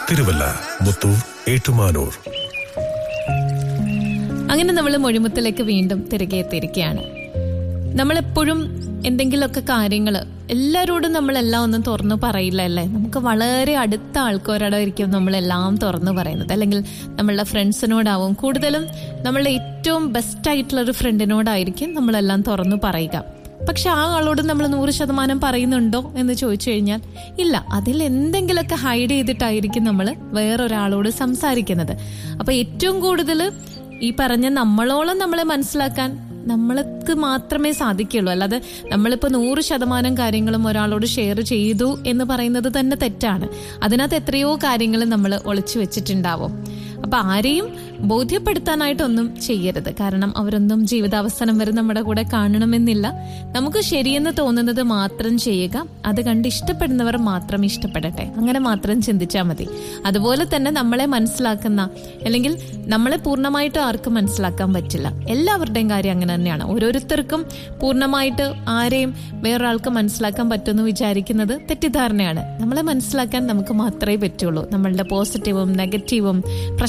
തിരുവല്ല മുത്തൂർ ഏറ്റുമാനൂർ അങ്ങനെ നമ്മൾ മൊഴിമുത്തിലേക്ക് വീണ്ടും തിരികെ എത്തിയിരിക്കുകയാണ് നമ്മളെപ്പോഴും എന്തെങ്കിലുമൊക്കെ കാര്യങ്ങൾ എല്ലാവരോടും നമ്മളെല്ലാം ഒന്നും തുറന്നു പറയില്ല അല്ലേ നമുക്ക് വളരെ അടുത്ത ആൾക്കാരോടായിരിക്കും നമ്മളെല്ലാം തുറന്നു പറയുന്നത് അല്ലെങ്കിൽ നമ്മളുടെ ഫ്രണ്ട്സിനോടാവും കൂടുതലും നമ്മളുടെ ഏറ്റവും ബെസ്റ്റ് ആയിട്ടുള്ള ഒരു ഫ്രണ്ടിനോടായിരിക്കും നമ്മളെല്ലാം തുറന്നു പറയുക പക്ഷെ ആ ആളോട് നമ്മൾ നൂറ് ശതമാനം പറയുന്നുണ്ടോ എന്ന് ചോദിച്ചു കഴിഞ്ഞാൽ ഇല്ല അതിൽ എന്തെങ്കിലുമൊക്കെ ഹൈഡ് ചെയ്തിട്ടായിരിക്കും നമ്മൾ വേറൊരാളോട് സംസാരിക്കുന്നത് അപ്പൊ ഏറ്റവും കൂടുതൽ ഈ പറഞ്ഞ നമ്മളോളം നമ്മളെ മനസ്സിലാക്കാൻ നമ്മൾക്ക് മാത്രമേ സാധിക്കുള്ളൂ അല്ലാതെ നമ്മളിപ്പോൾ നൂറ് ശതമാനം കാര്യങ്ങളും ഒരാളോട് ഷെയർ ചെയ്തു എന്ന് പറയുന്നത് തന്നെ തെറ്റാണ് അതിനകത്ത് എത്രയോ കാര്യങ്ങൾ നമ്മൾ ഒളിച്ചു വെച്ചിട്ടുണ്ടാവും അപ്പൊ ആരെയും ബോധ്യപ്പെടുത്താനായിട്ടൊന്നും ചെയ്യരുത് കാരണം അവരൊന്നും ജീവിതാവസാനം വരെ നമ്മുടെ കൂടെ കാണണമെന്നില്ല നമുക്ക് ശരിയെന്ന് തോന്നുന്നത് മാത്രം ചെയ്യുക അത് കണ്ട് ഇഷ്ടപ്പെടുന്നവർ മാത്രം ഇഷ്ടപ്പെടട്ടെ അങ്ങനെ മാത്രം ചിന്തിച്ചാൽ മതി അതുപോലെ തന്നെ നമ്മളെ മനസ്സിലാക്കുന്ന അല്ലെങ്കിൽ നമ്മളെ പൂർണ്ണമായിട്ട് ആർക്കും മനസ്സിലാക്കാൻ പറ്റില്ല എല്ലാവരുടെയും കാര്യം അങ്ങനെ തന്നെയാണ് ഓരോരുത്തർക്കും പൂർണ്ണമായിട്ട് ആരെയും വേറൊരാൾക്ക് മനസ്സിലാക്കാൻ പറ്റുമെന്ന് വിചാരിക്കുന്നത് തെറ്റിദ്ധാരണയാണ് നമ്മളെ മനസ്സിലാക്കാൻ നമുക്ക് മാത്രമേ പറ്റുള്ളൂ നമ്മളുടെ പോസിറ്റീവും നെഗറ്റീവും